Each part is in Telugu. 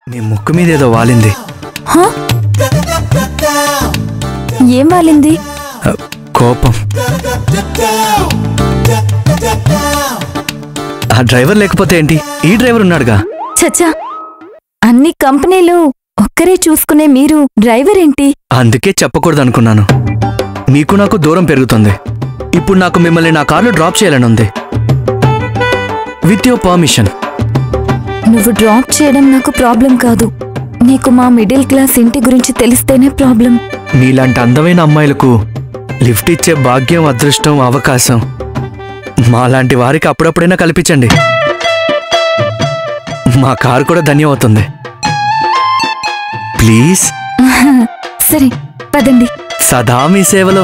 నీ ముక్కు మీద ఏదో వాలింది హా? ఏం వాలింది ఆ, కోపం ఆ డ్రైవర్ లేకపోతే ఏంటి ఈ డ్రైవర్ ఉన్నాడుగా చచ్చా అన్ని కంపెనీలు ఒక్కరే చూసుకునే మీరు డ్రైవర్ ఏంటి అందుకే చెప్పకూడదు అనుకున్నాను మీకు నాకు దూరం పెరుగుతుంది ఇప్పుడు నాకు మిమ్మల్ని నా కార్లో డ్రాప్ చేయాలని ఉంది విత్ యువర్ పర్మిషన్ నువ్వు డ్రాప్ చేయడం నాకు ప్రాబ్లం కాదు నీకు మా మిడిల్ క్లాస్ ఇంటి గురించి తెలిస్తేనే ప్రాబ్లం మీలాంటి అందమైన అమ్మాయిలకు లిఫ్ట్ ఇచ్చే భాగ్యం అదృష్టం అవకాశం మాలాంటి వారికి అప్పుడప్పుడైనా కల్పించండి మా కారు కూడా ధన్యం అవుతుంది ప్లీజ్ సరే పదండి సదా మీ సేవలో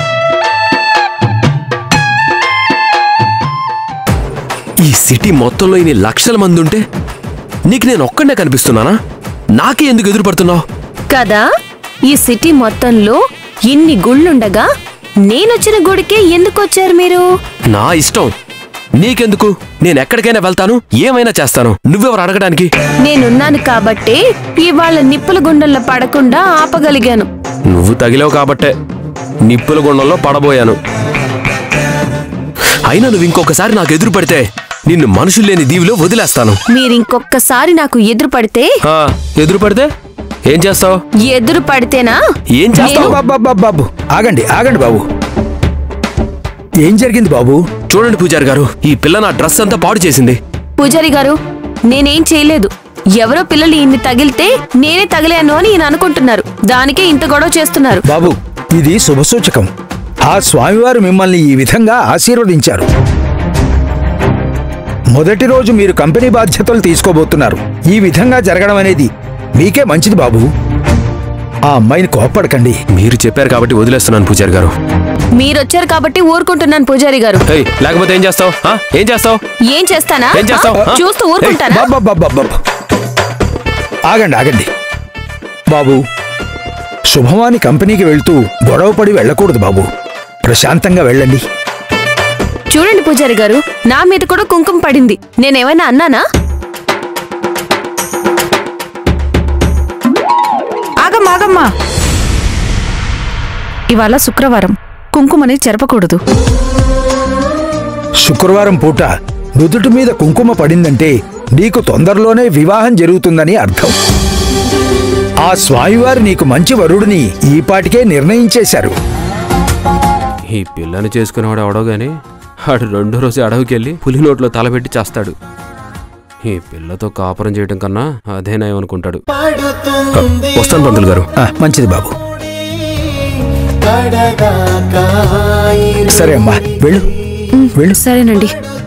ఈ సిటీ మొత్తంలో ఇన్ని లక్షల మంది ఉంటే నీకు నేను ఒక్కడే కనిపిస్తున్నానా నాకే ఎందుకు ఎదురుపడుతున్నావు కదా ఈ సిటీ మొత్తంలో ఇన్ని గుళ్ళుండగా నేనొచ్చిన గుడికే ఎందుకు వచ్చారు మీరు నా ఇష్టం నీకెందుకు నేను ఎక్కడికైనా వెళ్తాను ఏమైనా చేస్తాను నువ్వెవరు అడగడానికి నేనున్నాను కాబట్టే ఇవాళ నిప్పుల గుండంలో పడకుండా ఆపగలిగాను నువ్వు తగిలావు కాబట్టే నిప్పుల గుండంలో పడబోయాను అయినా నువ్వు ఇంకొకసారి నాకు ఎదురు పడితే నిన్ను మనుషులు లేని దీవిలో వదిలేస్తాను మీరింకొక్కసారి నాకు ఎదురు పడితే ఆ, ఎదురు పడితే ఏం చేస్తావు ఎదురు పడితేనా ఏం చేస్తావు బాబు బాబు బాబు ఆగండి ఆగండి బాబు ఏం జరిగింది బాబు చూడండి పూజారి గారు ఈ పిల్ల నా డ్రెస్ అంతా పాడు చేసింది పూజారి గారు నేనేం చేయలేదు ఎవరో పిల్లలు ఇన్ని తగిలితే నేనే తగిలాను అని ఈయన అనుకుంటున్నారు దానికే ఇంత గొడవ చేస్తున్నారు బాబు ఇది శుభసూచకం ఆ స్వామివారు మిమ్మల్ని ఈ విధంగా ఆశీర్వదించారు మొదటి రోజు మీరు కంపెనీ బాధ్యతలు తీసుకోబోతున్నారు ఈ విధంగా జరగడం అనేది మీకే మంచిది బాబు ఆ అమ్మాయిని కోప్పడకండి మీరు చెప్పారు కాబట్టి వదిలేస్తున్నాను పూజారి గారు మీరొచ్చారు కాబట్టి ఊరుకుంటున్నాను పూజారి గారు ఏయ్, లేకపోతే ఏం చేస్తావు ఆ, ఏం చేస్తావు ఏం చేస్తానా ఏం చేస్తావ్? ఆ? చూస్తూ ఊరుకుంటానా బాబా ఆగండి ఆగండి బాబు శుభమాని కంపెనీకి వెళ్తూ గొడవపడి వెళ్ళకూడదు బాబు ప్రశాంతంగా వెళ్ళండి చూడండి పూజారి గారు నా మీద కూడా కుంకుమ పడింది నేనేమైనా అన్నానా ఆగమ్మా ఆగమ్మా ఇవాళ శుక్రవారం కుంకుమని చెరపకూడదు శుక్రవారం పూట నుదుటి మీద కుంకుమ పడిందంటే నీకు తొందరలోనే వివాహం జరుగుతుందని అర్థం ఆ స్వామివారు నీకు మంచి వరుడిని ఈపాటికే నిర్ణయించేశారు ఈ పిల్లని చేసుకునేవాడు అవడో గాని ఆడు రెండో రోజు అడవికి వెళ్ళి పులి నోట్లో తలపెట్టి చేస్తాడు ఈ పిల్లతో కాపురం చేయడం కన్నా అదే నయం అనుకుంటాడు వస్తాను పంతులు గారు ఆ, మంచిది బాబు సరే అమ్మా వెళ్ళు వెళ్ళు సరేనండి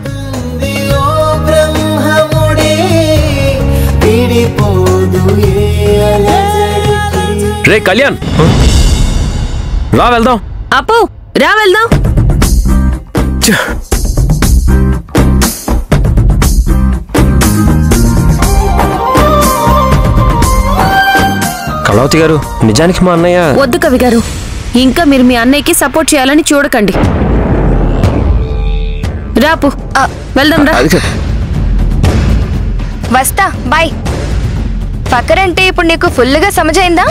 రే కళ్యాణ్ రా వెళ్దాం అప్పు రా వెళ్దాం కళావతి గారు నిజానికి మా అన్నయ్య వద్దు కవి గారు ఇంకా మీరు మీ అన్నయ్యకి సపోర్ట్ చేయాలని చూడకండి రాపు వెళ్దాం రా అది కాదు. వస్తా బాయ్ పక్కరంటే ఇప్పుడు నీకు ఫుల్గా సమజైందా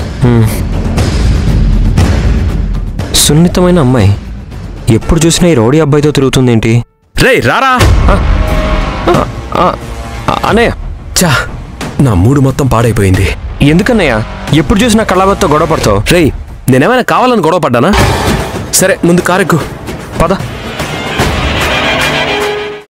సున్నితమైన అమ్మాయి ఎప్పుడు చూసినా ఈ రౌడీ అబ్బాయితో తిరుగుతుందేంటి రేయ్ రారా ఆ, అన్నయ్య చా నా మూడు మొత్తం పాడైపోయింది ఎందుకన్నయ్య ఎప్పుడు చూసినా కళ్ళాబత్తో గొడవ పడతావు రేయ్ నేనేమైనా కావాలని గొడవ పడ్డానా సరే ముందు కారెక్కు పద